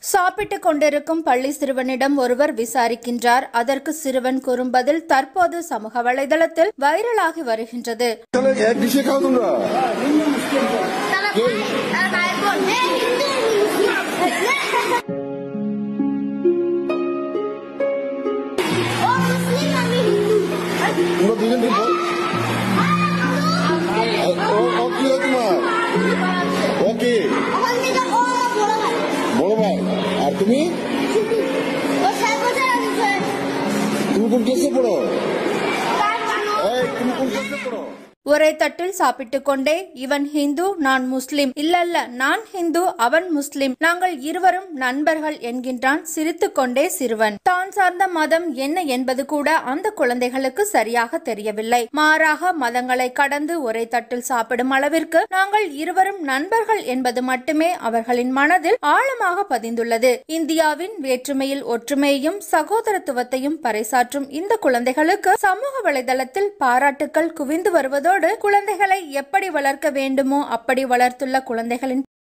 சாப்பிட்டுக் கொண்டிருக்கும் பள்ளி சிறுவனிடம் ஒருவர் விசாரிக்கின்றார் அதற்கு சிறுவன் கூறும் பதில் தற்போது சமூக வலைதளத்தில் வைரலாகி வருகின்றது তাহলে এক ডিশে খাও তোমরা তারা ভাই তারা ভাই বোন হে হিন্দু ও মুসলিম আমি হিন্দু তোমরা দুজন কি বল- ও ও কি হয় তোমার ও কি ওখান থেকে ও আমার বড় ভাই বড় ভাই আর তুমি ও সাত বছর আমি ছয় তুমি কোন ক্লাসে পড়ো তার জন্য এই তুমি কোন ক্লাসে পড়ো ஒரே தட்டில் சாப்பிட்டுக் கொண்டே இவன் ஹிந்து நான் முஸ்லிம் இல்லல்ல நான் ஹிந்து அவன் முஸ்லிம் நாங்கள் இருவரும் நண்பர்கள் என்கின்றான் சிரித்துக் கொண்டே சிறுவன் தான் சார்ந்த மதம் என்ன என்பது கூட அந்த குழந்தைகளுக்கு சரியாக தெரியவில்லை மாறாக மதங்களை கடந்து ஒரே தட்டில் சாப்பிடும் அளவிற்கு நாங்கள் இருவரும் நண்பர்கள் என்பது மட்டுமே அவர்களின் மனதில் ஆழமாக பதிந்துள்ளது இந்தியாவின் வேற்றுமையில் ஒற்றுமையையும் சகோதரத்துவத்தையும் பறைசாற்றும் இந்த குழந்தைகளுக்கு சமூக வலைதளத்தில் பாராட்டுக்கள் குவிந்து வருவதோடு குழந்தைகளை எப்படி வளர்க்க வேண்டுமோ அப்படி வளர்த்துள்ள குழந்தைகளின்